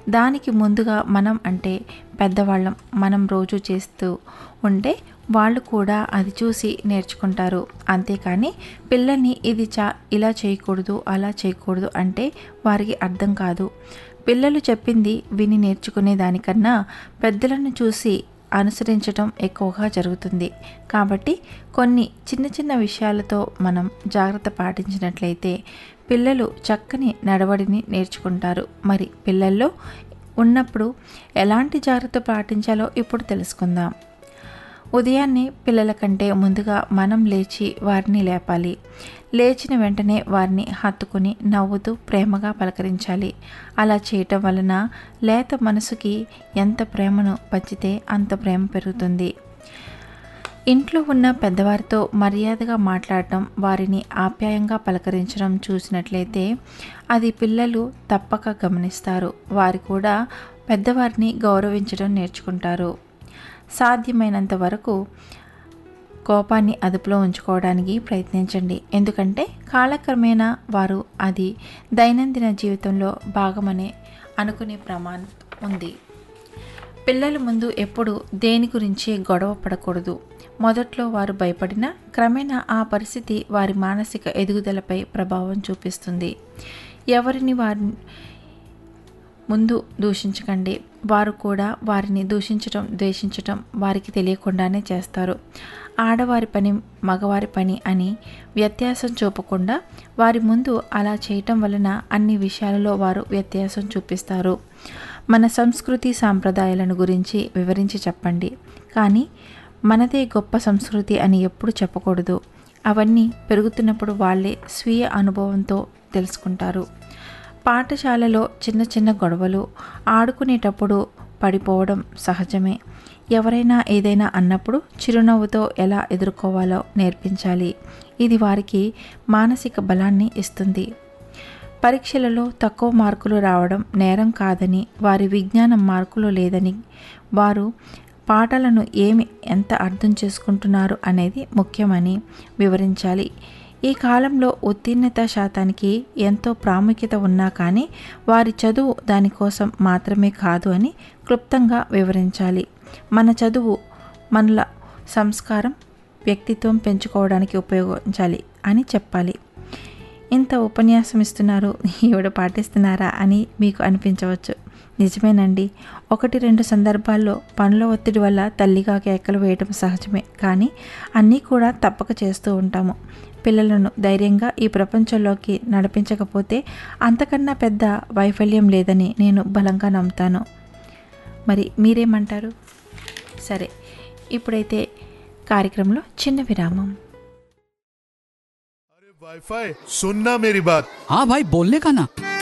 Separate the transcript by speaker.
Speaker 1: దానికి ముందుగా మనం అంటే పెద్దవాళ్ళం మనం రోజు చేస్తూ ఉంటే వాళ్ళు కూడా అది చూసి నేర్చుకుంటారు అంతేకాని పిల్లల్ని ఇది చా ఇలా చేయకూడదు అలా చేయకూడదు అంటే వారికి అర్థం కాదు పిల్లలు చెప్పింది విని నేర్చుకునే దానికన్నా పెద్దలను చూసి అనుసరించటం ఎక్కువగా జరుగుతుంది కాబట్టి కొన్ని చిన్న చిన్న విషయాలతో మనం జాగ్రత్త పాటించినట్లయితే పిల్లలు చక్కని నడవడిని నేర్చుకుంటారు మరి పిల్లల్లో ఉన్నప్పుడు ఎలాంటి జాగ్రత్త పాటించాలో ఇప్పుడు తెలుసుకుందాం ఉదయాన్నే పిల్లల కంటే ముందుగా మనం లేచి వారిని లేపాలి లేచిన వెంటనే వారిని హత్తుకుని నవ్వుతూ ప్రేమగా పలకరించాలి అలా చేయటం వలన లేత మనసుకి ఎంత ప్రేమను పంచితే అంత ప్రేమ పెరుగుతుంది ఇంట్లో ఉన్న పెద్దవారితో మర్యాదగా మాట్లాడటం వారిని ఆప్యాయంగా పలకరించడం చూసినట్లయితే అది పిల్లలు తప్పక గమనిస్తారు వారు కూడా పెద్దవారిని గౌరవించడం నేర్చుకుంటారు సాధ్యమైనంత వరకు కోపాన్ని అదుపులో ఉంచుకోవడానికి ప్రయత్నించండి ఎందుకంటే కాలక్రమేణా వారు అది దైనందిన జీవితంలో భాగమనే అనుకునే ప్రమాణం ఉంది పిల్లల ముందు ఎప్పుడు దేని గురించి గొడవ పడకూడదు మొదట్లో వారు భయపడినా క్రమేణా ఆ పరిస్థితి వారి మానసిక ఎదుగుదలపై ప్రభావం చూపిస్తుంది ఎవరిని వారి ముందు దూషించకండి వారు కూడా వారిని దూషించటం ద్వేషించటం వారికి తెలియకుండానే చేస్తారు ఆడవారి పని మగవారి పని అని వ్యత్యాసం చూపకుండా వారి ముందు అలా చేయటం వలన అన్ని విషయాలలో వారు వ్యత్యాసం చూపిస్తారు మన సంస్కృతి సాంప్రదాయాలను గురించి వివరించి చెప్పండి కానీ మనదే గొప్ప సంస్కృతి అని ఎప్పుడు చెప్పకూడదు అవన్నీ పెరుగుతున్నప్పుడు వాళ్ళే స్వీయ అనుభవంతో తెలుసుకుంటారు పాఠశాలలో చిన్న చిన్న గొడవలు ఆడుకునేటప్పుడు పడిపోవడం సహజమే ఎవరైనా ఏదైనా అన్నప్పుడు చిరునవ్వుతో ఎలా ఎదుర్కోవాలో నేర్పించాలి ఇది వారికి మానసిక బలాన్ని ఇస్తుంది పరీక్షలలో తక్కువ మార్కులు రావడం నేరం కాదని వారి విజ్ఞానం మార్కులు లేదని వారు పాటలను ఏమి ఎంత అర్థం చేసుకుంటున్నారు అనేది ముఖ్యమని వివరించాలి ఈ కాలంలో ఉత్తీర్ణత శాతానికి ఎంతో ప్రాముఖ్యత ఉన్నా కానీ వారి చదువు దానికోసం మాత్రమే కాదు అని క్లుప్తంగా వివరించాలి మన చదువు మనల సంస్కారం వ్యక్తిత్వం పెంచుకోవడానికి ఉపయోగించాలి అని చెప్పాలి ఇంత ఉపన్యాసం ఇస్తున్నారు ఈవిడ పాటిస్తున్నారా అని మీకు అనిపించవచ్చు నిజమేనండి ఒకటి రెండు సందర్భాల్లో పనుల ఒత్తిడి వల్ల తల్లిగా కేకలు వేయడం సహజమే కానీ అన్నీ కూడా తప్పక చేస్తూ ఉంటాము పిల్లలను ధైర్యంగా ఈ ప్రపంచంలోకి నడిపించకపోతే అంతకన్నా పెద్ద వైఫల్యం లేదని నేను బలంగా నమ్ముతాను మరి మీరేమంటారు సరే ఇప్పుడైతే కార్యక్రమంలో చిన్న విరామం
Speaker 2: वाईफाई सुनना मेरी बात
Speaker 3: हाँ भाई बोलने का ना